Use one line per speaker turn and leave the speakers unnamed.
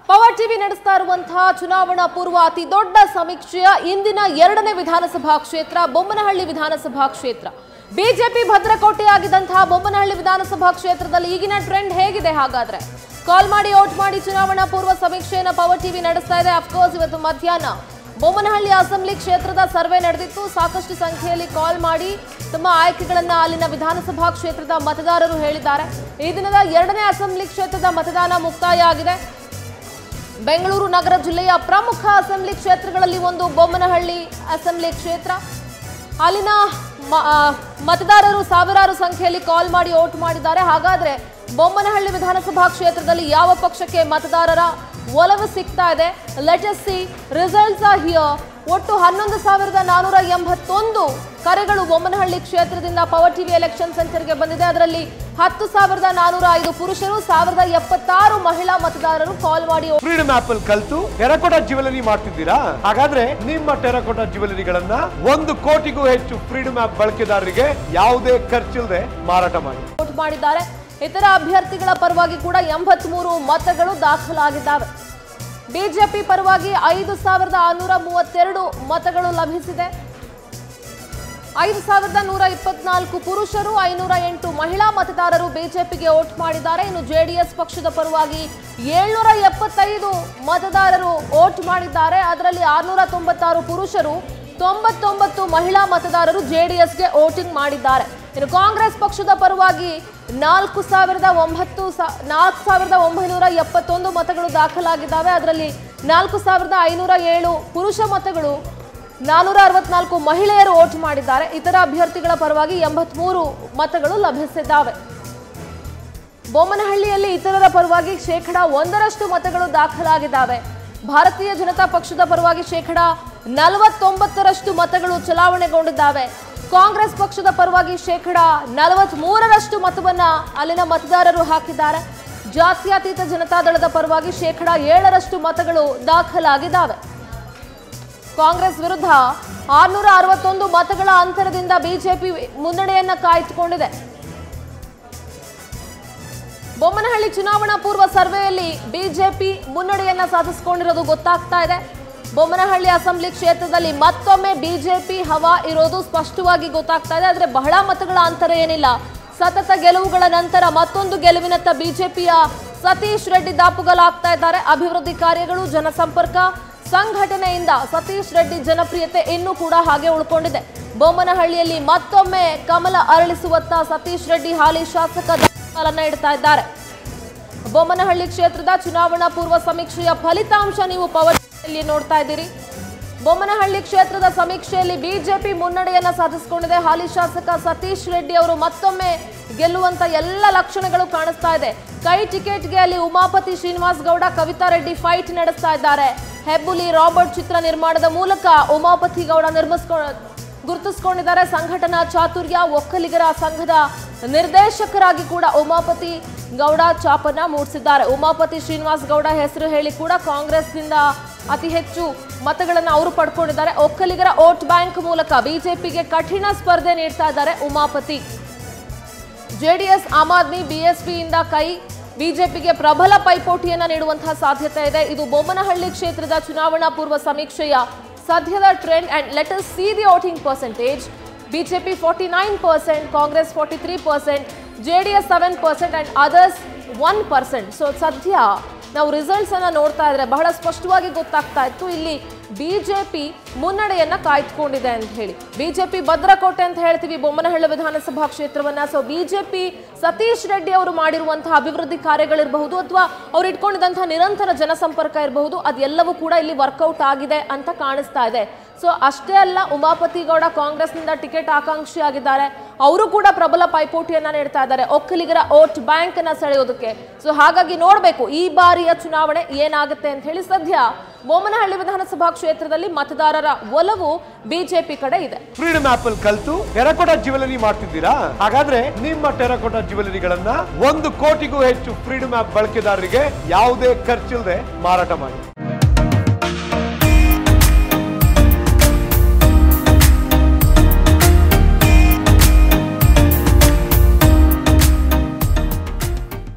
power TV ನಡೆಸ್ತಾ ಇರುವಂತಹ ಚುನಾವಣಾ ಪೂರ್ವ ಅತಿ ದೊಡ್ಡ ಸಮೀಕ್ಷೆಯ ಇಂದಿನ ಎರಡನೇ ವಿಧಾನಸಭಾ ಕ್ಷೇತ್ರ ಬೊಮ್ಮನಹಳ್ಳಿ ವಿಧಾನಸಭಾ ಕ್ಷೇತ್ರ ಬಿಜೆಪಿ ಭದ್ರಕೋಟೆಯಾಗಿದ್ದಂತಹ ಬೊಮ್ಮನಹಳ್ಳಿ ವಿಧಾನಸಭಾ ಕ್ಷೇತ್ರದಲ್ಲಿ ಈಗಿನ ಟ್ರೆಂಡ್ ಹೇಗಿದೆ ಹಾಗಾದ್ರೆ ಕಾಲ್ ಮಾಡಿ ಓಟ್ ಮಾಡಿ ಚುನಾವಣಾ ಪೂರ್ವ ಸಮೀಕ್ಷೆಯನ್ನ ಪವರ್ ಟಿವಿ ನಡೆಸ್ತಾ ಇದೆ ಅಫ್ಕೋರ್ಸ್ ಇವತ್ತು ಮಧ್ಯಾಹ್ನ ಬೊಮ್ಮನಹಳ್ಳಿ ಅಸೆಂಬ್ಲಿ ಕ್ಷೇತ್ರದ ಸರ್ವೆ ನಡೆದಿತ್ತು ಸಾಕಷ್ಟು ಸಂಖ್ಯೆಯಲ್ಲಿ ಕಾಲ್ ಮಾಡಿ ತಮ್ಮ ಆಯ್ಕೆಗಳನ್ನ ಅಲ್ಲಿನ ವಿಧಾನಸಭಾ ಕ್ಷೇತ್ರದ ಮತದಾರರು ಹೇಳಿದ್ದಾರೆ ಈ ದಿನದ ಎರಡನೇ ಅಸೆಂಬ್ಲಿ ಕ್ಷೇತ್ರದ ಮತದಾನ ಮುಕ್ತಾಯ ಆಗಿದೆ ಬೆಂಗಳೂರು ನಗರ ಜಿಲ್ಲೆಯ ಪ್ರಮುಖ ಅಸೆಂಬ್ಲಿ ಕ್ಷೇತ್ರಗಳಲ್ಲಿ ಒಂದು ಬೊಮ್ಮನಹಳ್ಳಿ ಅಸೆಂಬ್ಲಿ ಕ್ಷೇತ್ರ ಅಲ್ಲಿನ ಮ- ಆ, ಮತದಾರರು ಸಾವಿರಾರು ಸಂಖ್ಯೆಯಲ್ಲಿ ಕಾಲ್ ಮಾಡಿ ಓಟ್ ಮಾಡಿದ್ದಾರೆ ಹಾಗಾದ್ರೆ ಬೊಮ್ಮನಹಳ್ಳಿ ವಿಧಾನಸಭಾ ಕ್ಷೇತ್ರದಲ್ಲಿ ಯಾವ ಪಕ್ಷಕ್ಕೆ ಮತದಾರರ ಒಲವು ಸಿಗ್ತಾ ಇದೆ let's see results are here ಒಟ್ಟು ಹನ್ನೊಂದು ಸಾವಿರದ ನಾನೂರ ಎಂಬತ್ತೊಂದು ಕರೆಗಳು ಬೊಮ್ಮನಹಳ್ಳಿ ಕ್ಷೇತ್ರದಿಂದ ಪವರ್ ಟಿವಿ ಎಲೆಕ್ಷನ್ ಸೆಂಟರ್ಗೆ ಬಂದಿದೆ ಅದರಲ್ಲಿ ಹತ್ತು ಸಾವಿರದ ನಾನೂರ ಐದು ಪುರುಷರು ಸಾವಿರದ ಎಪ್ಪತ್ತಾರು ಮಹಿಳಾ ಮತದಾರರು ಕಾಲ್ ಮಾಡಿ
ಫ್ರೀಡಮ್ ಆಪ್ ಅಲ್ಲಿ ಕಲ್ತು ಟೆರಕೋಟಾ ಜ್ಯುವೆಲರಿ ಮಾಡ್ತಿದ್ದೀರಾ ಹಾಗಾದ್ರೆ ನಿಮ್ಮ ಟೆರಕೋಟಾ ಜ್ಯುವೆಲರಿಗಳನ್ನ ಒಂದು ಕೋಟಿಗೂ ಹೆಚ್ಚು ಫ್ರೀಡಮ್ ಆಪ್ ಬಳಕೆದಾರರಿಗೆ ಯಾವುದೇ ಖರ್ಚಿಲ್ಲದೆ ಮಾರಾಟ ಮಾಡಿ
ವೋಟ್ ಮಾಡಿದ್ದಾರೆ ಇತರ ಅಭ್ಯರ್ಥಿಗಳ ಪರವಾಗಿ ಕೂಡ ಎಂಬತ್ಮೂರು ಮತಗಳು ದಾಖಲಾಗಿದ್ದಾವೆ ಬಿಜೆಪಿ ಪರವಾಗಿ ಐದು ಸಾವಿರದ ಆರುನೂರ ಮೂವತ್ತೆರಡು ಮತಗಳು ಲಭಿಸಿದೆ ಐದು ಸಾವಿರದ ನೂರ ಇಪ್ಪತ್ನಾಲ್ಕು ಪುರುಷರು ಐನೂರ ಎಂಟು ಮಹಿಳಾ ಮತದಾರರು ಬಿಜೆಪಿಗೆ ವೋಟ್ ಮಾಡಿದ್ದಾರೆ ಇನ್ನು ಜೆಡಿಎಸ್ ಪಕ್ಷದ ಪರವಾಗಿ ಏಳ್ನೂರ ಎಪ್ಪತ್ತೈದು ಮತದಾರರು ವೋಟ್ ಮಾಡಿದ್ದಾರೆ ಅದರಲ್ಲಿ ಆರ್ನೂರ ತೊಂಬತ್ತಾರು ಪುರುಷರು ತೊಂಬತ್ತೊಂಬತ್ತು ಮಹಿಳಾ ಮತದಾರರು ಜೆಡಿಎಸ್ಗೆ ವೋಟಿಂಗ್ ಮಾಡಿದ್ದಾರೆ ಇನ್ನು ಕಾಂಗ್ರೆಸ್ ಪಕ್ಷದ ಪರವಾಗಿ ನಾಲ್ಕು ಸಾವಿರದ ಒಂಬತ್ತು ಸಾ- ನಾಲ್ಕು ಸಾವಿರದ ಒಂಬೈನೂರ ಎಪ್ಪತ್ತೊಂದು ಮತಗಳು ದಾಖಲಾಗಿದ್ದಾವೆ ಅದರಲ್ಲಿ ನಾಲ್ಕು ಸಾವಿರದ ಐನೂರ ಏಳು ಪುರುಷ ಮತಗಳು ನಾನೂರ ಅರವತ್ನಾಲ್ಕು ಮಹಿಳೆಯರು ವೋಟ್ ಮಾಡಿದ್ದಾರೆ ಇತರ ಅಭ್ಯರ್ಥಿಗಳ ಪರವಾಗಿ ಎಂಬತ್ಮೂರು ಮತಗಳು ಲಭಿಸಿದ್ದಾವೆ ಬೊಮ್ಮನಹಳ್ಳಿಯಲ್ಲಿ ಇತರರ ಪರವಾಗಿ ಶೇಕಡ ಒಂದರಷ್ಟು ಮತಗಳು ದಾಖಲಾಗಿದ್ದಾವೆ ಭಾರತೀಯ ಜನತಾ ಪಕ್ಷದ ಪರವಾಗಿ ಶೇಕಡ ನಲವತ್ತೊಂಬತ್ತರಷ್ಟು ಮತಗಳು ಚಲಾವಣೆಗೊಂಡಿದ್ದಾವೆ ಕಾಂಗ್ರೆಸ್ ಪಕ್ಷದ ಪರವಾಗಿ ಶೇಕಡ ನಲವತ್ತ್ ಮೂರರಷ್ಟು ಮತವನ್ನ ಅಲ್ಲಿನ ಮತದಾರರು ಹಾಕಿದ್ದಾರೆ ಜಾತ್ಯತೀತ ಜನತಾದಳದ ಪರವಾಗಿ ಶೇಕಡ ಏಳರಷ್ಟು ಮತಗಳು ದಾಖಲಾಗಿದ್ದಾವೆ ಕಾಂಗ್ರೆಸ್ ವಿರುದ್ಧ ಆರ್ನೂರ ಅರವತ್ತೊಂದು ಮತಗಳ ಅಂತರದಿಂದ ಬಿಜೆಪಿ ಮುನ್ನಡೆಯನ್ನ ಕಾಯ್ದುಕೊಂಡಿದೆ ಬೊಮ್ಮನಹಳ್ಳಿ ಚುನಾವಣಾ ಪೂರ್ವ ಸರ್ವೆಯಲ್ಲಿ ಬಿಜೆಪಿ ಮುನ್ನಡೆಯನ್ನ ಸಾಧಿಸಿಕೊಂಡಿರೋದು ಗೊತ್ತಾಗ್ತಾ ಇದೆ ಬೊಮ್ಮನಹಳ್ಳಿ ಅಸೆಂಬ್ಲಿ ಕ್ಷೇತ್ರದಲ್ಲಿ ಮತ್ತೊಮ್ಮೆ ಬಿಜೆಪಿ ಹವಾ ಇರೋದು ಸ್ಪಷ್ಟವಾಗಿ ಗೊತ್ತಾಗ್ತಾ ಇದೆ ಆದ್ರೆ ಬಹಳ ಮತಗಳ ಅಂತರ ಏನಿಲ್ಲ ಸತತ ಗೆಲುವುಗಳ ನಂತರ ಮತ್ತೊಂದು ಗೆಲುವಿನತ್ತ ಬಿಜೆಪಿಯ ಸತೀಶ್ ರೆಡ್ಡಿ ದಾಪುಗಾಲಾಗ್ತಾ ಇದ್ದಾರೆ ಅಭಿವೃದ್ಧಿ ಕಾರ್ಯಗಳು ಜನಸಂಪರ್ಕ ಸಂಘಟನೆಯಿಂದ ಸತೀಶ್ ರೆಡ್ಡಿ ಜನಪ್ರಿಯತೆ ಇನ್ನೂ ಕೂಡ ಹಾಗೆ ಉಳ್ಕೊಂಡಿದೆ ಬೊಮ್ಮನಹಳ್ಳಿಯಲ್ಲಿ ಮತ್ತೊಮ್ಮೆ ಕಮಲ ಅರಳಿಸುವತ್ತ ಸತೀಶ್ ರೆಡ್ಡಿ ಹಾಲಿ ಶಾಸಕ ದಾಖಲನ್ನ ಇಡ್ತಾ ಇದ್ದಾರೆ ಬೊಮ್ಮನಹಳ್ಳಿ ಕ್ಷೇತ್ರದ ಚುನಾವಣಾ ಪೂರ್ವ ಸಮೀಕ್ಷೆಯ ಫಲಿತಾಂಶ ನೀವು ಪವರ್ ಟಿವಿಯಲ್ಲಿ ನೋಡ್ತಾ ಇದ್ದೀರಿ ಬೊಮ್ಮನಹಳ್ಳಿ ಕ್ಷೇತ್ರದ ಸಮೀಕ್ಷೆಯಲ್ಲಿ ಬಿಜೆಪಿ ಮುನ್ನಡೆಯನ್ನ ಸಾಧಿಸಿಕೊಂಡಿದೆ ಹಾಲಿ ಶಾಸಕ ಸತೀಶ್ ರೆಡ್ಡಿ ಅವರು ಮತ್ತೊಮ್ಮೆ ಗೆಲ್ಲುವಂತ ಎಲ್ಲ ಲಕ್ಷಣಗಳು ಕಾಣಿಸ್ತಾ ಇದೆ ಕೈ ಟಿಕೆಟ್ಗೆ ಅಲ್ಲಿ ಉಮಾಪತಿ ಶ್ರೀನಿವಾಸ್ ಗೌಡ ಕವಿತಾ ರೆಡ್ಡಿ ಫೈಟ್ ನಡೆಸ್ತಾ ಇದ್ದಾರೆ ಹೆಬ್ಬುಲಿ ರಾಬರ್ಟ್ ಚಿತ್ರ ನಿರ್ಮಾಣದ ಮೂಲಕ ಉಮಾಪತಿ ಗೌಡ ನಿರ್ಮಿಸ್ಕೊ ಗುರುತಿಸಿಕೊಂಡಿದ್ದಾರೆ ಸಂಘಟನಾ ಚಾತುರ್ಯ ಒಕ್ಕಲಿಗರ ಸಂಘದ ನಿರ್ದೇಶಕರಾಗಿ ಕೂಡ ಉಮಾಪತಿ ಗೌಡ ಚಾಪನ್ನ ಮೂಡಿಸಿದ್ದಾರೆ ಉಮಾಪತಿ ಶ್ರೀನಿವಾಸ್ ಗೌಡ ಹೆಸರು ಹೇಳಿ ಕೂಡ ಕಾಂಗ್ರೆಸ್ನಿಂದ ಅತಿ ಹೆಚ್ಚು ಮತಗಳನ್ನು ಅವರು ಪಡ್ಕೊಂಡಿದ್ದಾರೆ ಒಕ್ಕಲಿಗರ ವೋಟ್ ಬ್ಯಾಂಕ್ ಮೂಲಕ ಬಿಜೆಪಿಗೆ ಕಠಿಣ ಸ್ಪರ್ಧೆ ನೀಡ್ತಾ ಇದ್ದಾರೆ ಉಮಾಪತಿ ಜೆಡಿಎಸ್ ಆಮ್ ಆದ್ಮಿ ಬಿಎಸ್ಪಿಯಿಂದ ಕೈ ಬಿಜೆಪಿಗೆ ಪ್ರಬಲ ಪೈಪೋಟಿಯನ್ನ ನೀಡುವಂತಹ ಸಾಧ್ಯತೆ ಇದೆ ಇದು ಬೊಮ್ಮನಹಳ್ಳಿ ಕ್ಷೇತ್ರದ ಚುನಾವಣಾ ಪೂರ್ವ ಸಮೀಕ್ಷೆಯ ಸದ್ಯದ trend and let us see the voting percentage BJP forty nine percent Congress forty three percent JDS seven percent and others one percent so ಸದ್ಯ ನಾವು ರಿಸಲ್ಟ್ಸ್ ಅನ್ನ ನೋಡ್ತಾ ಇದ್ರೆ ಬಹಳ ಸ್ಪಷ್ಟವಾಗಿ ಗೊತ್ತಾಗ್ತಾ ಇತ್ತು ಇಲ್ಲಿ ಬಿಜೆಪಿ ಮುನ್ನಡೆಯನ್ನ ಕಾಯ್ದುಕೊಂಡಿದೆ ಅಂತ ಹೇಳಿ ಬಿಜೆಪಿ ಭದ್ರಕೋಟೆ ಅಂತ ಹೇಳ್ತೀವಿ ಬೊಮ್ಮನಹಳ್ಳಿ ವಿಧಾನಸಭಾ ಕ್ಷೇತ್ರವನ್ನ ಸೊ ಬಿಜೆಪಿ ಸತೀಶ್ ರೆಡ್ಡಿ ಅವರು ಮಾಡಿರುವಂತಹ ಅಭಿವೃದ್ಧಿ ಕಾರ್ಯಗಳಿರಬಹುದು ಅಥವಾ ಅವ್ರು ಇಟ್ಕೊಂಡಿದ್ದಂತಹ ನಿರಂತರ ಜನಸಂಪರ್ಕ ಇರಬಹುದು ಅದೆಲ್ಲವೂ ಕೂಡ ಇಲ್ಲಿ ವರ್ಕೌಟ್ ಆಗಿದೆ ಅಂತ ಕಾಣಿಸ್ತಾ ಇದೆ ಸೊ ಅಷ್ಟೇ ಅಲ್ಲ ಉಮಾಪತಿ ಗೌಡ ಕಾಂಗ್ರೆಸ್ನಿಂದ ಟಿಕೆಟ್ ಆಕಾಂಕ್ಷಿ ಆಗಿದ್ದಾರೆ ಅವರು ಕೂಡ ಪ್ರಬಲ ಪೈಪೋಟಿಯನ್ನ ನೀಡ್ತಾ ಇದ್ದಾರೆ ಒಕ್ಕಲಿಗರ ವೋಟ್ ಬ್ಯಾಂಕ್ ಅನ್ನ ಸೆಳೆಯೋದಕ್ಕೆ ಸೊ ಹಾಗಾಗಿ ನೋಡಬೇಕು ಈ ಬಾರಿಯ ಚುನಾವಣೆ ಏನಾಗುತ್ತೆ ಅಂತ ಹೇಳಿ ಸದ್ಯ ಬೊಮ್ಮನಹಳ್ಳಿ ವಿಧಾನಸಭಾ ಕ್ಷೇತ್ರದಲ್ಲಿ ಮತದಾರರ ಒಲವು ಬಿಜೆಪಿ ಕಡೆ ಇದೆ
ಫ್ರೀಡಮ್ ಆಪ್ ಅಲ್ಲಿ ಕಲ್ತು ಟೆರಕೋಟಾ ಜ್ಯುವೆಲರಿ ಮಾಡ್ತಿದ್ದೀರಾ ಹಾಗಾದ್ರೆ ನಿಮ್ಮ ಟೆರಕೋಟಾ ಜ್ಯುವೆಲರಿಗಳನ್ನ ಒಂದು ಕೋಟಿಗೂ ಹೆಚ್ಚು ಫ್ರೀಡಮ್ ಆಪ್ ಬಳಕೆದಾರರಿಗೆ ಯಾವುದೇ ಖರ್ಚಿಲ್ಲದೆ ಮಾರಾಟ ಮಾಡಿ